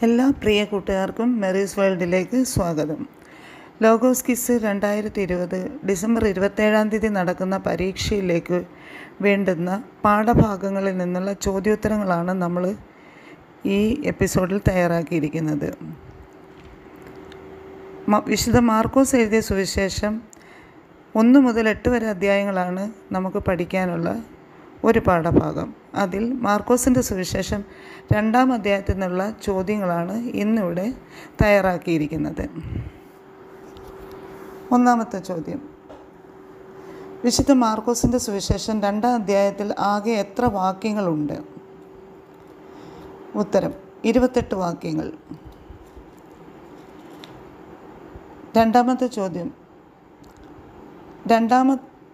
എല്ലാ പ്രിയ കൂട്ടുകാർക്കും മെറീസ് വേൾഡിലേക്ക് സ്വാഗതം ലോഗോസ് കിസ് രണ്ടായിരത്തി ഇരുപത് ഡിസംബർ ഇരുപത്തേഴാം തീയതി നടക്കുന്ന പരീക്ഷയിലേക്ക് വേണ്ടുന്ന പാഠഭാഗങ്ങളിൽ നിന്നുള്ള ചോദ്യോത്തരങ്ങളാണ് നമ്മൾ ഈ എപ്പിസോഡിൽ തയ്യാറാക്കിയിരിക്കുന്നത് മ- വിശുദ്ധ മാർക്കോസ് എഴുതിയ സുവിശേഷം ഒന്ന് മുതൽ എട്ട് വരെ അധ്യായങ്ങളാണ് നമുക്ക് പഠിക്കാനുള്ള ഒരു പാഠഭാഗം അതിൽ മാർക്കോസിൻ്റെ സുവിശേഷം രണ്ടാം അധ്യായത്തിൽ നിന്നുള്ള ചോദ്യങ്ങളാണ് ഇന്നിവിടെ തയ്യാറാക്കിയിരിക്കുന്നത് ഒന്നാമത്തെ ചോദ്യം വിശുദ്ധ മാർക്കോസിൻ്റെ സുവിശേഷം രണ്ടാം അധ്യായത്തിൽ ആകെ എത്ര വാക്യങ്ങളുണ്ട് ഉത്തരം ഇരുപത്തെട്ട് വാക്യങ്ങൾ രണ്ടാമത്തെ ചോദ്യം രണ്ടാമ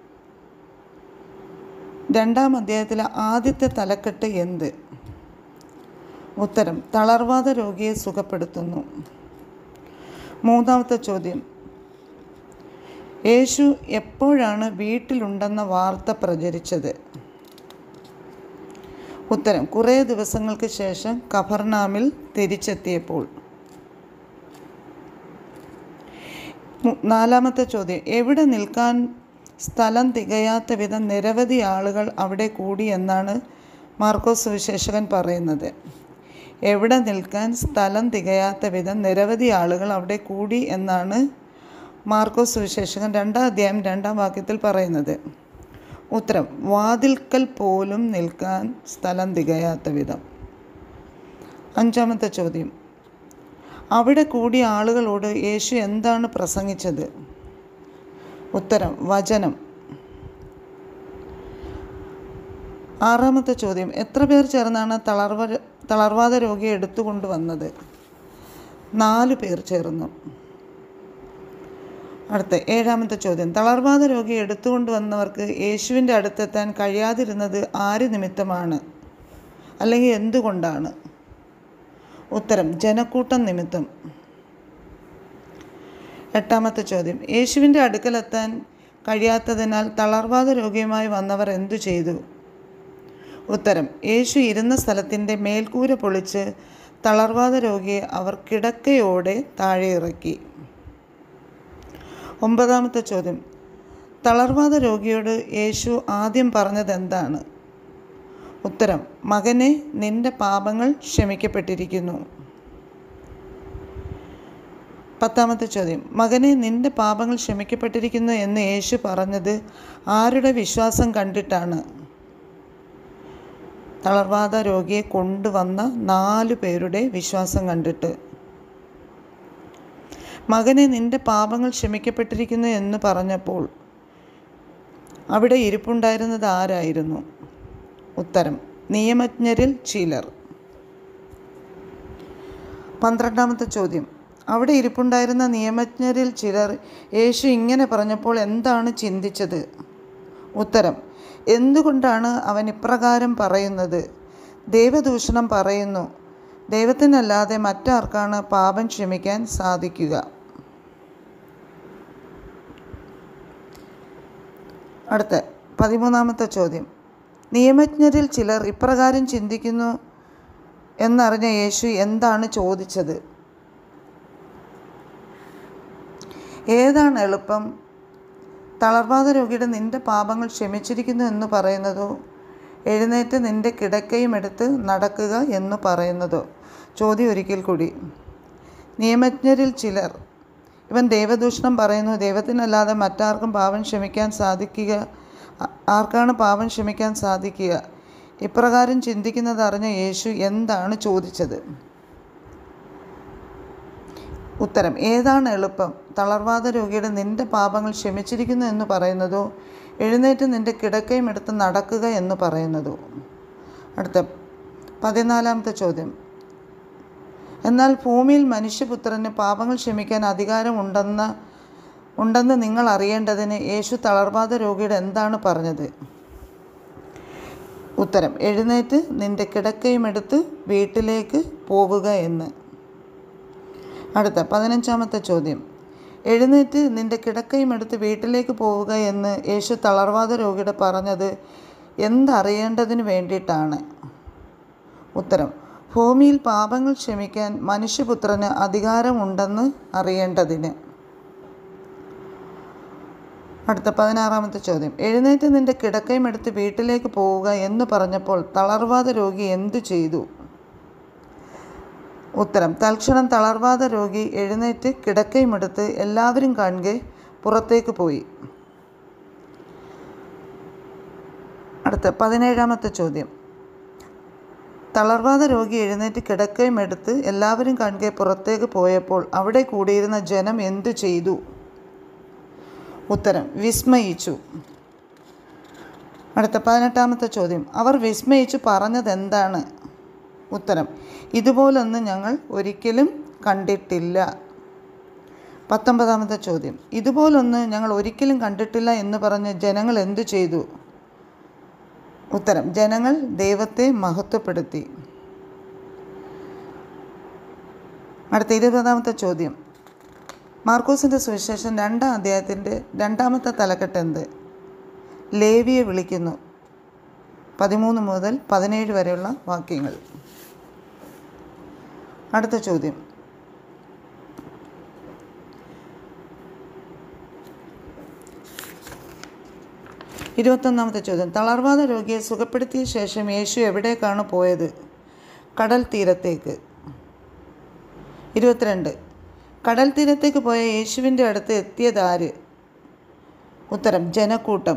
രണ്ടാം അധ്യായത്തിലെ ആദ്യത്തെ തലക്കെട്ട് എന്ത് ഉത്തരം തളർവാദ രോഗിയെ സുഖപ്പെടുത്തുന്നു മൂന്നാമത്തെ ചോദ്യം യേശു എപ്പോഴാണ് വീട്ടിലുണ്ടെന്ന വാർത്ത പ്രചരിച്ചത് ഉത്തരം കുറേ ദിവസങ്ങൾക്ക് ശേഷം കഫർനാമിൽ തിരിച്ചെത്തിയപ്പോൾ മു- നാലാമത്തെ ചോദ്യം എവിടെ നിൽക്കാൻ സ്ഥലം തികയാത്ത വിധം നിരവധി ആളുകൾ അവിടെ കൂടി എന്നാണ് മാർക്കോസ് സുവിശേഷകൻ പറയുന്നത് എവിടെ നിൽക്കാൻ സ്ഥലം തികയാത്ത വിധം നിരവധി ആളുകൾ അവിടെ കൂടി എന്നാണ് മാർക്കോസ് സുവിശേഷകൻ രണ്ടാം അധ്യായം രണ്ടാം വാക്യത്തിൽ പറയുന്നത് ഉത്തരം വാതിൽക്കൽ പോലും നിൽക്കാൻ സ്ഥലം തികയാത്ത വിധം അഞ്ചാമത്തെ ചോദ്യം അവിടെ കൂടിയ ആളുകളോട് യേശു എന്താണ് പ്രസംഗിച്ചത് ഉത്തരം വചനം ആറാമത്തെ ചോദ്യം എത്ര പേർ ചേർന്നാണ് തളർവ തളർവാദ രോഗിയെ എടുത്തുകൊണ്ടുവന്നത് നാല് പേർ ചേർന്നു അടുത്ത ഏഴാമത്തെ ചോദ്യം തളർവാദ രോഗിയെ എടുത്തുകൊണ്ടുവന്നവർക്ക് യേശുവിൻ്റെ അടുത്തെത്താൻ കഴിയാതിരുന്നത് ആര് നിമിത്തമാണ് അല്ലെങ്കിൽ എന്തുകൊണ്ടാണ് ഉത്തരം ജനക്കൂട്ടം നിമിത്തം എട്ടാമത്തെ ചോദ്യം യേശുവിൻ്റെ അടുക്കലെത്താൻ കഴിയാത്തതിനാൽ തളർവാദ രോഗിയുമായി വന്നവർ എന്തു ചെയ്തു ഉത്തരം യേശു ഇരുന്ന സ്ഥലത്തിൻ്റെ മേൽക്കൂര പൊളിച്ച് തളർവാദ രോഗിയെ അവർ കിടക്കയോടെ താഴെ ഇറക്കി ഒമ്പതാമത്തെ ചോദ്യം തളർവാദ രോഗിയോട് യേശു ആദ്യം പറഞ്ഞത് എന്താണ് ഉത്തരം മകനെ നിന്റെ പാപങ്ങൾ ക്ഷമിക്കപ്പെട്ടിരിക്കുന്നു പത്താമത്തെ ചോദ്യം മകനെ നിന്റെ പാപങ്ങൾ ക്ഷമിക്കപ്പെട്ടിരിക്കുന്നു എന്ന് യേശു പറഞ്ഞത് ആരുടെ വിശ്വാസം കണ്ടിട്ടാണ് തളർവാദ രോഗിയെ കൊണ്ടുവന്ന നാലു പേരുടെ വിശ്വാസം കണ്ടിട്ട് മകനെ നിന്റെ പാപങ്ങൾ ക്ഷമിക്കപ്പെട്ടിരിക്കുന്നു എന്ന് പറഞ്ഞപ്പോൾ അവിടെ ഇരിപ്പുണ്ടായിരുന്നത് ആരായിരുന്നു ഉത്തരം നിയമജ്ഞരിൽ ചിലർ പന്ത്രണ്ടാമത്തെ ചോദ്യം അവിടെ ഇരിപ്പുണ്ടായിരുന്ന നിയമജ്ഞരിൽ ചിലർ യേശു ഇങ്ങനെ പറഞ്ഞപ്പോൾ എന്താണ് ചിന്തിച്ചത് ഉത്തരം എന്തുകൊണ്ടാണ് അവൻ ഇപ്രകാരം പറയുന്നത് ദൈവദൂഷണം പറയുന്നു ദൈവത്തിനല്ലാതെ മറ്റാർക്കാണ് പാപം ക്ഷമിക്കാൻ സാധിക്കുക അടുത്ത പതിമൂന്നാമത്തെ ചോദ്യം നിയമജ്ഞരിൽ ചിലർ ഇപ്രകാരം ചിന്തിക്കുന്നു എന്നറിഞ്ഞ യേശു എന്താണ് ചോദിച്ചത് ഏതാണ് എളുപ്പം തളർവാദ രോഗിയുടെ നിന്റെ പാപങ്ങൾ ക്ഷമിച്ചിരിക്കുന്നു എന്ന് പറയുന്നതോ എഴുന്നേറ്റ് നിന്റെ കിടക്കയും എടുത്ത് നടക്കുക എന്ന് പറയുന്നതോ ചോദ്യം ഒരിക്കൽ കൂടി നിയമജ്ഞരിൽ ചിലർ ഇവൻ ദൈവദൂഷണം പറയുന്നു ദൈവത്തിനല്ലാതെ മറ്റാർക്കും പാപം ക്ഷമിക്കാൻ സാധിക്കുക ആ- ആർക്കാണ് പാപം ക്ഷമിക്കാൻ സാധിക്കുക ഇപ്രകാരം ചിന്തിക്കുന്നത് അറിഞ്ഞ യേശു എന്താണ് ചോദിച്ചത് ഉത്തരം ഏതാണ് എളുപ്പം തളർവാദ രോഗിയുടെ നിന്റെ പാപങ്ങൾ ക്ഷമിച്ചിരിക്കുന്നു എന്ന് പറയുന്നതോ എഴുന്നേറ്റ് നിന്റെ കിടക്കയും എടുത്ത് നടക്കുക എന്ന് പറയുന്നതോ അടുത്ത പതിനാലാമത്തെ ചോദ്യം എന്നാൽ ഭൂമിയിൽ മനുഷ്യപുത്രന് പാപങ്ങൾ ക്ഷമിക്കാൻ അധികാരമുണ്ടെന്ന ഉണ്ടെന്ന് നിങ്ങൾ അറിയേണ്ടതിന് യേശു തളർവാദ രോഗിയുടെ എന്താണ് പറഞ്ഞത് ഉത്തരം എഴുന്നേറ്റ് നിന്റെ കിടക്കയും എടുത്ത് വീട്ടിലേക്ക് പോവുക എന്ന് അടുത്ത പതിനഞ്ചാമത്തെ ചോദ്യം എഴുന്നേറ്റ് നിന്റെ കിടക്കയും എടുത്ത് വീട്ടിലേക്ക് പോവുക എന്ന് യേശു തളർവാദ രോഗിയുടെ പറഞ്ഞത് എന്തറിയേണ്ടതിന് വേണ്ടിയിട്ടാണ് ഉത്തരം ഭൂമിയിൽ പാപങ്ങൾ ക്ഷമിക്കാൻ മനുഷ്യപുത്രന് അധികാരമുണ്ടെന്ന് അറിയേണ്ടതിന് അടുത്ത പതിനാറാമത്തെ ചോദ്യം എഴുന്നേറ്റ് നിന്റെ കിടക്കയും എടുത്ത് വീട്ടിലേക്ക് പോവുക എന്ന് പറഞ്ഞപ്പോൾ തളർവാദ രോഗി എന്തു ചെയ്തു ഉത്തരം തൽക്ഷണം തളർവാദ രോഗി എഴുന്നേറ്റ് കിടക്കയും എടുത്ത് എല്ലാവരും കാണുകെ പുറത്തേക്ക് പോയി അടുത്ത പതിനേഴാമത്തെ ചോദ്യം തളർവാദ രോഗി എഴുന്നേറ്റ് കിടക്കയും എടുത്ത് എല്ലാവരും കാണുകെ പുറത്തേക്ക് പോയപ്പോൾ അവിടെ കൂടിയിരുന്ന ജനം എന്തു ചെയ്തു ഉത്തരം വിസ്മയിച്ചു അടുത്ത പതിനെട്ടാമത്തെ ചോദ്യം അവർ വിസ്മയിച്ചു പറഞ്ഞത് എന്താണ് ഉത്തരം ഇതുപോലൊന്നും ഞങ്ങൾ ഒരിക്കലും കണ്ടിട്ടില്ല പത്തൊമ്പതാമത്തെ ചോദ്യം ഇതുപോലൊന്ന് ഞങ്ങൾ ഒരിക്കലും കണ്ടിട്ടില്ല എന്ന് പറഞ്ഞ് ജനങ്ങൾ എന്തു ചെയ്തു ഉത്തരം ജനങ്ങൾ ദൈവത്തെ മഹത്വപ്പെടുത്തി അടുത്ത ഇരുപതാമത്തെ ചോദ്യം മാർക്കോസിൻ്റെ സുവിശേഷം രണ്ടാം അധ്യായത്തിൻ്റെ രണ്ടാമത്തെ തലക്കെട്ട് എന്ത് ലേവിയെ വിളിക്കുന്നു പതിമൂന്ന് മുതൽ പതിനേഴ് വരെയുള്ള വാക്യങ്ങൾ അടുത്ത ചോദ്യം ഇരുപത്തൊന്നാമത്തെ ചോദ്യം തളർവാദ രോഗിയെ സുഖപ്പെടുത്തിയ ശേഷം യേശു എവിടേക്കാണ് പോയത് കടൽ തീരത്തേക്ക് ഇരുപത്തിരണ്ട് കടൽ തീരത്തേക്ക് പോയ യേശുവിൻ്റെ അടുത്ത് എത്തിയതാര് ഉത്തരം ജനക്കൂട്ടം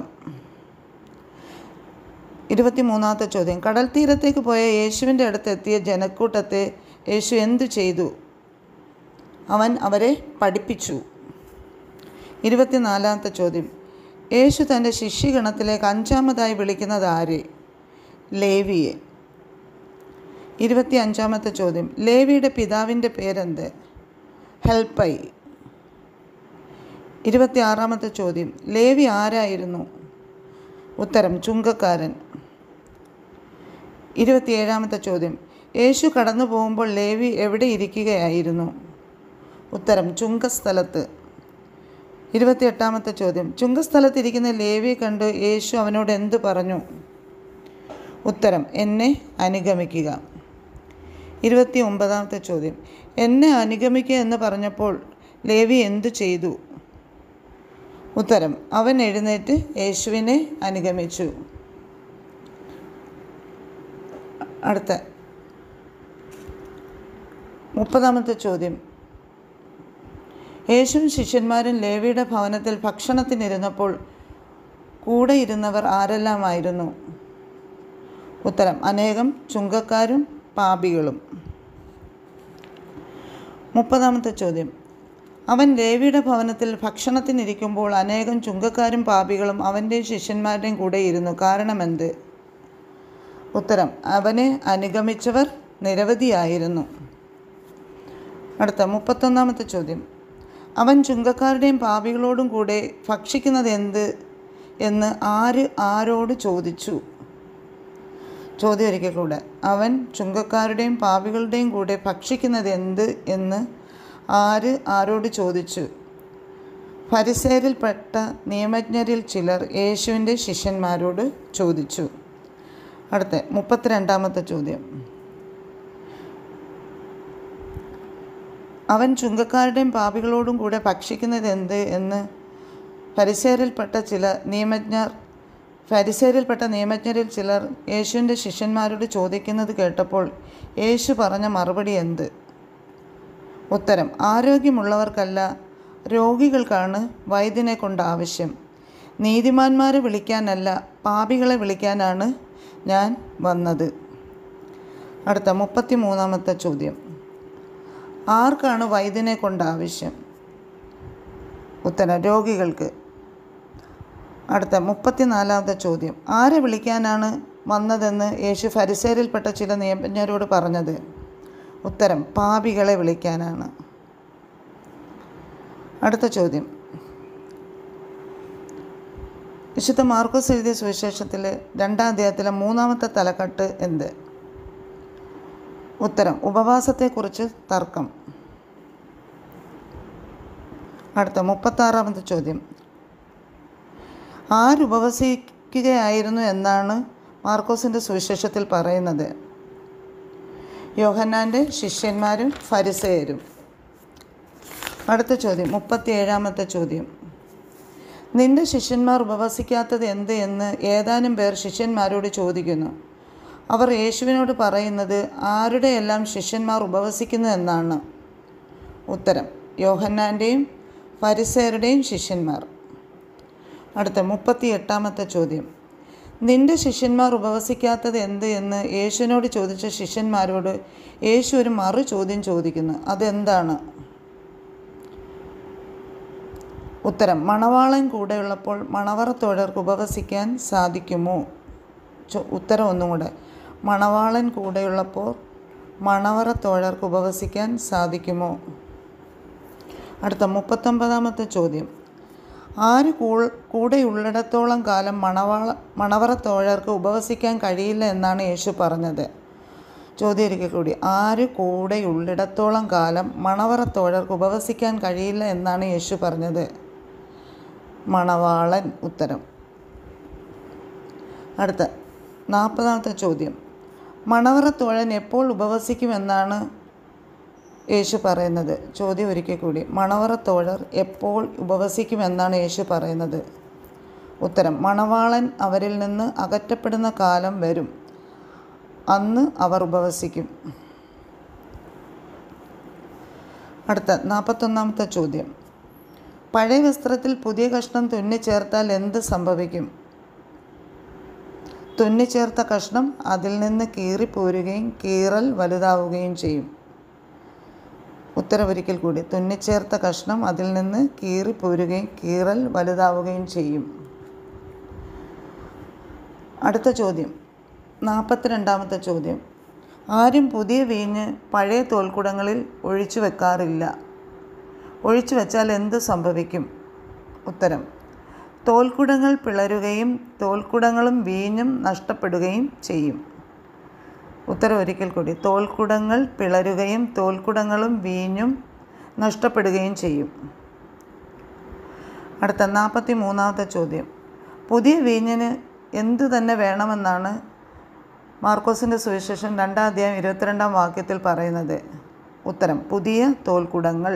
ഇരുപത്തിമൂന്നാമത്തെ ചോദ്യം കടൽ തീരത്തേക്ക് പോയ യേശുവിൻ്റെ അടുത്ത് എത്തിയ ജനക്കൂട്ടത്തെ യേശു എന്തു ചെയ്തു അവൻ അവരെ പഠിപ്പിച്ചു ഇരുപത്തിനാലാമത്തെ ചോദ്യം യേശു തൻ്റെ ശിഷ്യഗണത്തിലേക്ക് അഞ്ചാമതായി വിളിക്കുന്നത് ആരെ ലേവിയെ ഇരുപത്തി അഞ്ചാമത്തെ ചോദ്യം ലേവിയുടെ പിതാവിൻ്റെ പേരെന്ത് ഹെൽപ്പൈ ഇരുപത്തി ആറാമത്തെ ചോദ്യം ലേവി ആരായിരുന്നു ഉത്തരം ചുങ്കക്കാരൻ ഇരുപത്തിയേഴാമത്തെ ചോദ്യം യേശു കടന്നു പോകുമ്പോൾ ലേവി എവിടെ ഇരിക്കുകയായിരുന്നു ഉത്തരം ചുങ്കസ്ഥലത്ത് ഇരുപത്തിയെട്ടാമത്തെ ചോദ്യം ചുങ്കസ്ഥലത്തിരിക്കുന്ന ലേവിയെ കണ്ട് യേശു അവനോട് എന്തു പറഞ്ഞു ഉത്തരം എന്നെ അനുഗമിക്കുക ഇരുപത്തി ഒമ്പതാമത്തെ ചോദ്യം എന്നെ അനുഗമിക്കുക എന്ന് പറഞ്ഞപ്പോൾ ലേവി എന്തു ചെയ്തു ഉത്തരം അവൻ എഴുന്നേറ്റ് യേശുവിനെ അനുഗമിച്ചു അടുത്ത മുപ്പതാമത്തെ ചോദ്യം യേശുവും ശിഷ്യന്മാരും ലേവിയുടെ ഭവനത്തിൽ ഭക്ഷണത്തിനിരുന്നപ്പോൾ കൂടെ ഇരുന്നവർ ആരെല്ലാമായിരുന്നു ഉത്തരം അനേകം ചുങ്കക്കാരും പാപികളും മുപ്പതാമത്തെ ചോദ്യം അവൻ ലേവിയുടെ ഭവനത്തിൽ ഭക്ഷണത്തിനിരിക്കുമ്പോൾ അനേകം ചുങ്കക്കാരും പാപികളും അവൻ്റെ ശിഷ്യന്മാരുടെയും കൂടെ ഇരുന്നു കാരണമെന്ത് ഉത്തരം അവനെ അനുഗമിച്ചവർ നിരവധിയായിരുന്നു അടുത്ത മുപ്പത്തൊന്നാമത്തെ ചോദ്യം അവൻ ചുങ്കക്കാരുടെയും പാപികളോടും കൂടെ ഭക്ഷിക്കുന്നത് എന്ത് എന്ന് ആര് ആരോട് ചോദിച്ചു ചോദ്യം ഒരിക്കൽ കൂടെ അവൻ ചുങ്കക്കാരുടെയും പാപികളുടെയും കൂടെ ഭക്ഷിക്കുന്നത് എന്ത് എന്ന് ആര് ആരോട് ചോദിച്ചു പരിസേരിൽപ്പെട്ട നിയമജ്ഞരിൽ ചിലർ യേശുവിൻ്റെ ശിഷ്യന്മാരോട് ചോദിച്ചു അടുത്ത മുപ്പത്തിരണ്ടാമത്തെ ചോദ്യം അവൻ ചുങ്കക്കാരുടെയും പാപികളോടും കൂടെ ഭക്ഷിക്കുന്നത് എന്ത് എന്ന് പരിസേരിൽപ്പെട്ട ചില നിയമജ്ഞർ ഫരിസേരിൽപ്പെട്ട നിയമജ്ഞരിൽ ചിലർ യേശുവിൻ്റെ ശിഷ്യന്മാരോട് ചോദിക്കുന്നത് കേട്ടപ്പോൾ യേശു പറഞ്ഞ മറുപടി എന്ത് ഉത്തരം ആരോഗ്യമുള്ളവർക്കല്ല രോഗികൾക്കാണ് വൈദ്യനെ കൊണ്ട് ആവശ്യം നീതിമാന്മാരെ വിളിക്കാനല്ല പാപികളെ വിളിക്കാനാണ് ഞാൻ വന്നത് അടുത്ത മുപ്പത്തി മൂന്നാമത്തെ ചോദ്യം ആർക്കാണ് വൈദ്യനെ കൊണ്ട് ആവശ്യം ഉത്തരം രോഗികൾക്ക് അടുത്ത മുപ്പത്തിനാലാമത്തെ ചോദ്യം ആരെ വിളിക്കാനാണ് വന്നതെന്ന് യേശു ഫരിസേരിൽപ്പെട്ട ചില നിയമജ്ഞരോട് പറഞ്ഞത് ഉത്തരം പാപികളെ വിളിക്കാനാണ് അടുത്ത ചോദ്യം വിശുദ്ധ മാർക്കോസ് എഴുതിയ സുവിശേഷത്തിലെ രണ്ടാം അധ്യായത്തിലെ മൂന്നാമത്തെ തലക്കെട്ട് എന്ത് ഉത്തരം ഉപവാസത്തെക്കുറിച്ച് തർക്കം അടുത്ത മുപ്പത്താറാമത്തെ ചോദ്യം ആരുപവസിക്കുകയായിരുന്നു എന്നാണ് മാർക്കോസിൻ്റെ സുവിശേഷത്തിൽ പറയുന്നത് യോഹന്നാൻ്റെ ശിഷ്യന്മാരും ഫരിസേയരും അടുത്ത ചോദ്യം മുപ്പത്തി ഏഴാമത്തെ ചോദ്യം നിന്റെ ശിഷ്യന്മാർ ഉപവസിക്കാത്തത് എന്ത് എന്ന് ഏതാനും പേർ ശിഷ്യന്മാരോട് ചോദിക്കുന്നു അവർ യേശുവിനോട് പറയുന്നത് ആരുടെയെല്ലാം ശിഷ്യന്മാർ ഉപവസിക്കുന്നു എന്നാണ് ഉത്തരം യോഹന്നാൻ്റെയും ഫരിസേരുടെയും ശിഷ്യന്മാർ അടുത്ത മുപ്പത്തി എട്ടാമത്തെ ചോദ്യം നിന്റെ ശിഷ്യന്മാർ ഉപവസിക്കാത്തത് എന്ത് എന്ന് യേശുവിനോട് ചോദിച്ച ശിഷ്യന്മാരോട് യേശു ഒരു മറു ചോദ്യം ചോദിക്കുന്നു അതെന്താണ് ഉത്തരം മണവാളൻ കൂടെയുള്ളപ്പോൾ മണവറത്തോഴർക്ക് ഉപവസിക്കാൻ സാധിക്കുമോ ചോ- ഉത്തരം ഒന്നും കൂടെ മണവാളൻ കൂടെയുള്ളപ്പോൾ മണവറത്തോഴർക്ക് ഉപവസിക്കാൻ സാധിക്കുമോ അടുത്ത മുപ്പത്തൊമ്പതാമത്തെ ചോദ്യം ആര് കൂൾ കൂടെയുള്ളിടത്തോളം കാലം മണവാള മണവറത്തോഴർക്ക് ഉപവസിക്കാൻ കഴിയില്ല എന്നാണ് യേശു പറഞ്ഞത് ചോദ്യം ഒരിക്കൽ കൂടി ആര് കൂടെയുള്ളിടത്തോളം കാലം മണവറത്തോഴർക്ക് ഉപവസിക്കാൻ കഴിയില്ല എന്നാണ് യേശു പറഞ്ഞത് മണവാളൻ ഉത്തരം അടുത്ത നാൽപ്പതാമത്തെ ചോദ്യം മണവറത്തോഴൻ എപ്പോൾ ഉപവസിക്കുമെന്നാണ് യേശു പറയുന്നത് ചോദ്യം ഒരിക്കൽ കൂടി മണവറത്തോഴർ എപ്പോൾ ഉപവസിക്കുമെന്നാണ് യേശു പറയുന്നത് ഉത്തരം മണവാളൻ അവരിൽ നിന്ന് അകറ്റപ്പെടുന്ന കാലം വരും അന്ന് അവർ ഉപവസിക്കും അടുത്ത നാൽപ്പത്തൊന്നാമത്തെ ചോദ്യം പഴയ വസ്ത്രത്തിൽ പുതിയ കഷ്ണം തുന്നിച്ചേർത്താൽ എന്ത് സംഭവിക്കും തുന്നിച്ചേർത്ത കഷ്ണം അതിൽ നിന്ന് കീറിപ്പോരുകയും കീറൽ വലുതാവുകയും ചെയ്യും ഉത്തരവൊരിക്കൽ കൂടി തുന്നിച്ചേർത്ത കഷ്ണം അതിൽ നിന്ന് കീറിപ്പോരുകയും കീറൽ വലുതാവുകയും ചെയ്യും അടുത്ത ചോദ്യം നാൽപ്പത്തിരണ്ടാമത്തെ ചോദ്യം ആരും പുതിയ വീഞ്ഞ് പഴയ തോൽക്കുടങ്ങളിൽ ഒഴിച്ചു വെക്കാറില്ല ഒഴിച്ചു വെച്ചാൽ എന്ത് സംഭവിക്കും ഉത്തരം തോൽക്കുടങ്ങൾ പിളരുകയും തോൽക്കുടങ്ങളും വീഞ്ഞും നഷ്ടപ്പെടുകയും ചെയ്യും ഉത്തരം ഒരിക്കൽ കൂടി തോൽക്കുടങ്ങൾ പിളരുകയും തോൽക്കുടങ്ങളും വീഞ്ഞും നഷ്ടപ്പെടുകയും ചെയ്യും അടുത്ത നാൽപ്പത്തി മൂന്നാമത്തെ ചോദ്യം പുതിയ വീഞ്ഞിന് എന്തു തന്നെ വേണമെന്നാണ് മാർക്കോസിൻ്റെ സുവിശേഷം രണ്ടാം അധ്യായം ഇരുപത്തിരണ്ടാം വാക്യത്തിൽ പറയുന്നത് ഉത്തരം പുതിയ തോൽക്കുടങ്ങൾ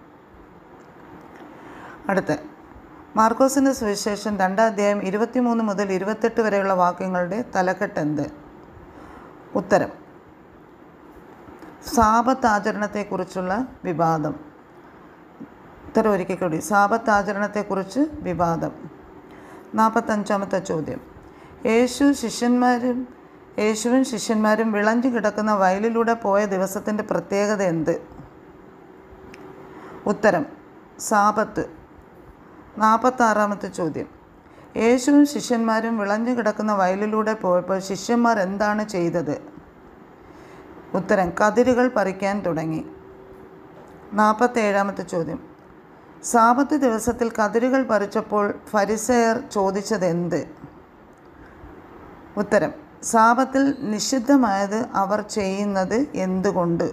അടുത്ത മാർക്കോസിൻ്റെ സുവിശേഷം രണ്ടാം അധ്യായം ഇരുപത്തിമൂന്ന് മുതൽ ഇരുപത്തെട്ട് വരെയുള്ള വാക്യങ്ങളുടെ തലക്കെട്ട് എന്ത് ഉത്തരം സാപത്ത് ആചരണത്തെക്കുറിച്ചുള്ള വിവാദം ഉത്തരം ഒരിക്കൽ കൂടി സാപത്ത് ആചരണത്തെക്കുറിച്ച് വിവാദം നാൽപ്പത്തഞ്ചാമത്തെ ചോദ്യം യേശു ശിഷ്യന്മാരും യേശുവും ശിഷ്യന്മാരും വിളഞ്ഞു കിടക്കുന്ന വയലിലൂടെ പോയ ദിവസത്തിൻ്റെ പ്രത്യേകത എന്ത് ഉത്തരം സാപത്ത് നാൽപ്പത്താറാമത്തെ ചോദ്യം യേശുവും ശിഷ്യന്മാരും വിളഞ്ഞു കിടക്കുന്ന വയലിലൂടെ പോയപ്പോൾ ശിഷ്യന്മാർ എന്താണ് ചെയ്തത് ഉത്തരം കതിരുകൾ പറിക്കാൻ തുടങ്ങി നാൽപ്പത്തേഴാമത്തെ ചോദ്യം സാപത്ത് ദിവസത്തിൽ കതിരുകൾ പറിച്ചപ്പോൾ ഫരിസയർ ചോദിച്ചത് എന്ത് ഉത്തരം സാപത്തിൽ നിഷിദ്ധമായത് അവർ ചെയ്യുന്നത് എന്തുകൊണ്ട്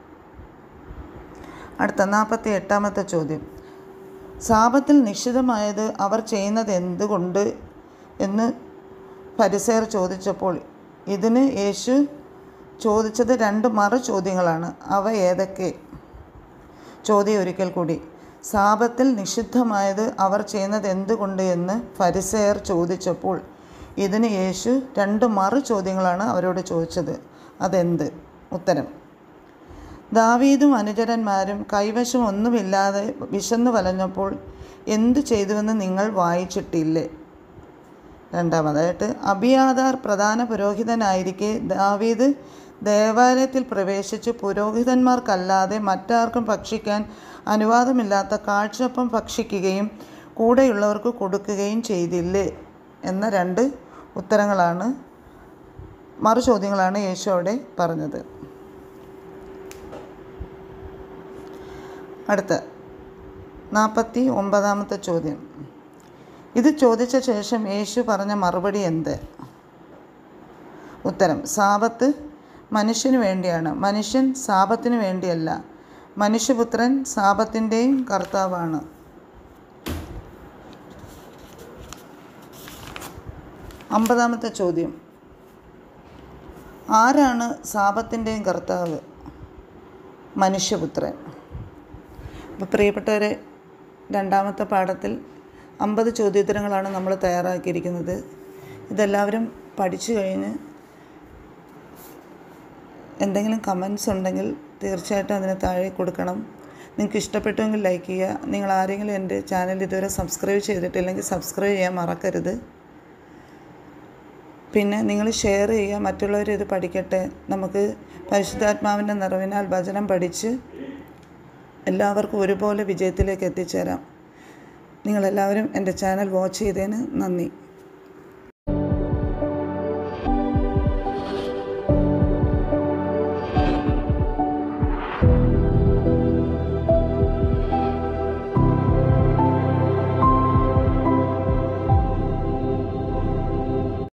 അടുത്ത നാൽപ്പത്തി എട്ടാമത്തെ ചോദ്യം സാപത്തിൽ നിശ്ചിതമായത് അവർ ചെയ്യുന്നത് എന്തുകൊണ്ട് എന്ന് പരിസയർ ചോദിച്ചപ്പോൾ ഇതിന് യേശു ചോദിച്ചത് രണ്ട് മറു ചോദ്യങ്ങളാണ് അവ ഏതൊക്കെ ചോദ്യം ഒരിക്കൽ കൂടി സാപത്തിൽ നിഷിദ്ധമായത് അവർ ചെയ്യുന്നത് എന്തുകൊണ്ട് എന്ന് ഫരിസയർ ചോദിച്ചപ്പോൾ ഇതിന് യേശു രണ്ട് മറു ചോദ്യങ്ങളാണ് അവരോട് ചോദിച്ചത് അതെന്ത് ഉത്തരം ദാവീദും അനുചരന്മാരും കൈവശം ഒന്നുമില്ലാതെ വിശന്നു വലഞ്ഞപ്പോൾ എന്തു ചെയ്തുവെന്ന് നിങ്ങൾ വായിച്ചിട്ടില്ലേ രണ്ടാമതായിട്ട് അബിയാദാർ പ്രധാന പുരോഹിതനായിരിക്കെ ദാവീദ് ദേവാലയത്തിൽ പ്രവേശിച്ച് പുരോഹിതന്മാർക്കല്ലാതെ മറ്റാർക്കും ഭക്ഷിക്കാൻ അനുവാദമില്ലാത്ത കാഴ്ചപ്പം ഭക്ഷിക്കുകയും കൂടെയുള്ളവർക്ക് കൊടുക്കുകയും ചെയ്തില്ലേ എന്ന രണ്ട് ഉത്തരങ്ങളാണ് മറു ചോദ്യങ്ങളാണ് യേശു അവിടെ പറഞ്ഞത് അടുത്ത നാൽപ്പത്തി ഒമ്പതാമത്തെ ചോദ്യം ഇത് ചോദിച്ച ശേഷം യേശു പറഞ്ഞ മറുപടി എന്ത് ഉത്തരം സാപത്ത് മനുഷ്യന് വേണ്ടിയാണ് മനുഷ്യൻ സാപത്തിന് വേണ്ടിയല്ല മനുഷ്യപുത്രൻ സാപത്തിൻ്റെയും കർത്താവാണ് അമ്പതാമത്തെ ചോദ്യം ആരാണ് സാപത്തിൻ്റെയും കർത്താവ് മനുഷ്യപുത്രൻ അപ്പോൾ പ്രിയപ്പെട്ടവരെ രണ്ടാമത്തെ പാഠത്തിൽ അമ്പത് ചോദ്യോത്തരങ്ങളാണ് നമ്മൾ തയ്യാറാക്കിയിരിക്കുന്നത് ഇതെല്ലാവരും പഠിച്ചു കഴിഞ്ഞ് എന്തെങ്കിലും കമൻസ് ഉണ്ടെങ്കിൽ തീർച്ചയായിട്ടും അതിന് താഴെ കൊടുക്കണം നിങ്ങൾക്ക് ഇഷ്ടപ്പെട്ടുവെങ്കിൽ ലൈക്ക് ചെയ്യുക നിങ്ങൾ ആരെങ്കിലും എൻ്റെ ചാനൽ ഇതുവരെ സബ്സ്ക്രൈബ് ചെയ്തിട്ടില്ലെങ്കിൽ സബ്സ്ക്രൈബ് ചെയ്യാൻ മറക്കരുത് പിന്നെ നിങ്ങൾ ഷെയർ ചെയ്യുക മറ്റുള്ളവർ ഇത് പഠിക്കട്ടെ നമുക്ക് പരിശുദ്ധാത്മാവിൻ്റെ നിറവിനാൽ വചനം പഠിച്ച് എല്ലാവർക്കും ഒരുപോലെ വിജയത്തിലേക്ക് എത്തിച്ചേരാം നിങ്ങളെല്ലാവരും എൻ്റെ ചാനൽ വാച്ച് ചെയ്തതിന് നന്ദി